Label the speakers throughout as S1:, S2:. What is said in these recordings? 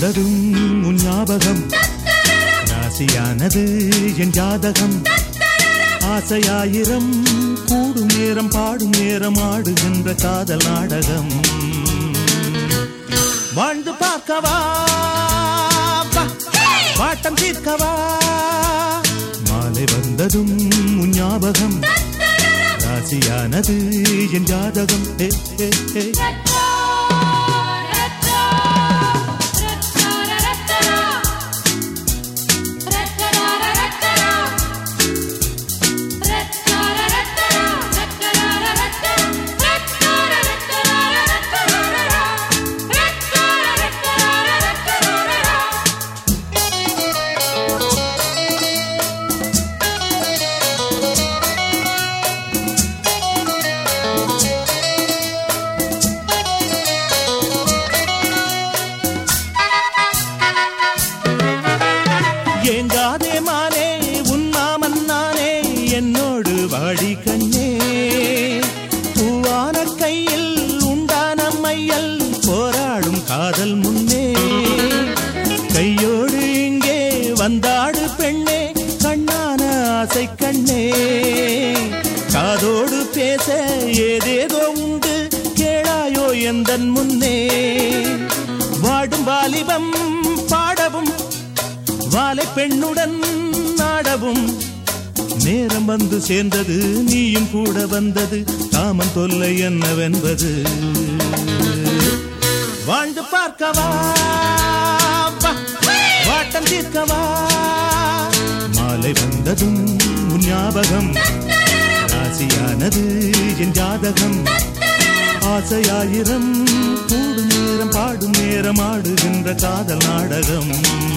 S1: வந்ததும் உன் ஞாபகம் ராசியானது என் ஜாதகம் ஆசையாயிரம் கூடும் நேரம் பாடும் நேரம் ஆடுகின்ற காதல் நாடகம் வாழ்ந்து பார்க்கவா வா, வாட்டம் தீர்க்கவா மாலை வந்ததும் உன் ஞாபகம் ராசியானது என் ஜாதகம் ஏ, ஏ, ஏ. ஏங்காதே மானே உன் மாமன் நானே என்னோடு வாடி கண்ணே பூவான கையில் உண்டான மையல் போராடும் காதல் முன்னே கையோடு இங்கே வந்தாடு பெண்ணே கண்ணான ஆசை கண்ணே காதோடு பேச ஏதேதோ உண்டு கேளாயோ எந்தன் முன்னே வாடும் வாலிபம் பாடவும் வாலை பெண்ணுடன் நாடவும் நேரம் வந்து சேர்ந்தது நீயும் கூட வந்தது காமன் தொல்லை என்னவென்பது வாழ்ந்து பார்க்கவா வா, வாட்டம் தீர்க்கவா மாலை வந்ததும் உன் ஞாபகம் ராசியானது என் ஜாதகம் ஆசையாயிரம் கூடும் நேரம் பாடும் நேரம் ஆடுகின்ற காதல் நாடகம்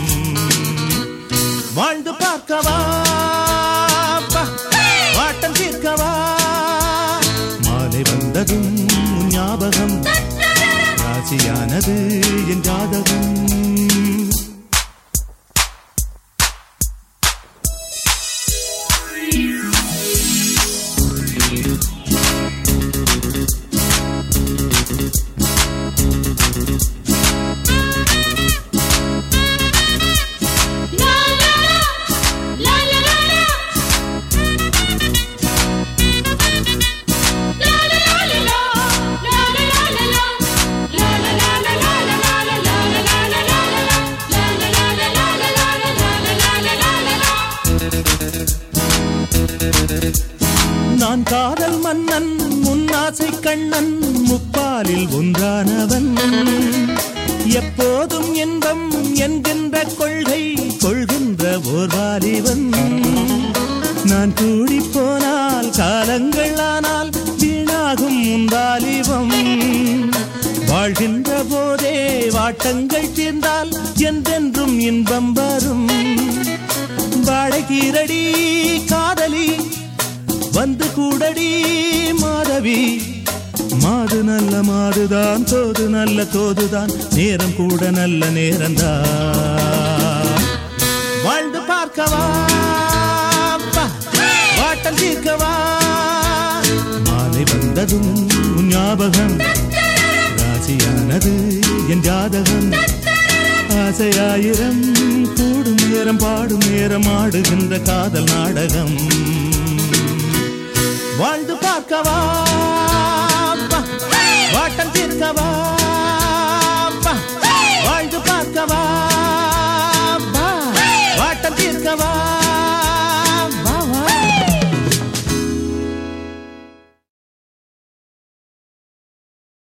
S1: வாழ்ந்து பார்க்கவா வா, வாட்டம் தீர்க்கவா மாலை வந்ததும் உன் ஞாபகம் ராசியானது என் ஜாதகம் நான் காதல் மன்னன் முன்னாசை கண்ணன் முப்பாலில் ஒன்றானவன் எப்போதும் இன்பம் என்கின்ற கொள்கை கொள்கின்ற ஓர் வாலிபன் நான் கூடி போனால் காலங்கள் ஆனால் வீணாகும் உன் வாலிபம் வாழ்கின்ற போதே வாட்டங்கள் தீர்ந்தால் என்றென்றும் இன்பம் வரும் வாழைக்கீரடி காதலி வந்து கூடடி மாதவி மாது நல்ல மாதுதான் தோது நல்ல தோதுதான் நேரம் கூட நல்ல நேரம்தான் வாழ்ந்து பார்க்கவா வா, வாட்டம் தீர்க்கவா மாலை வந்ததும் உன் ஞாபகம் ராசியானது என் ஜாதகம் ஆசையாயிரம் கூடும் நேரம் பாடும் நேரம் ஆடுகின்ற காதல் நாடகம் வாழ்ந்து பார்க்கவா வா, வாட்டம் தீர்க்கவா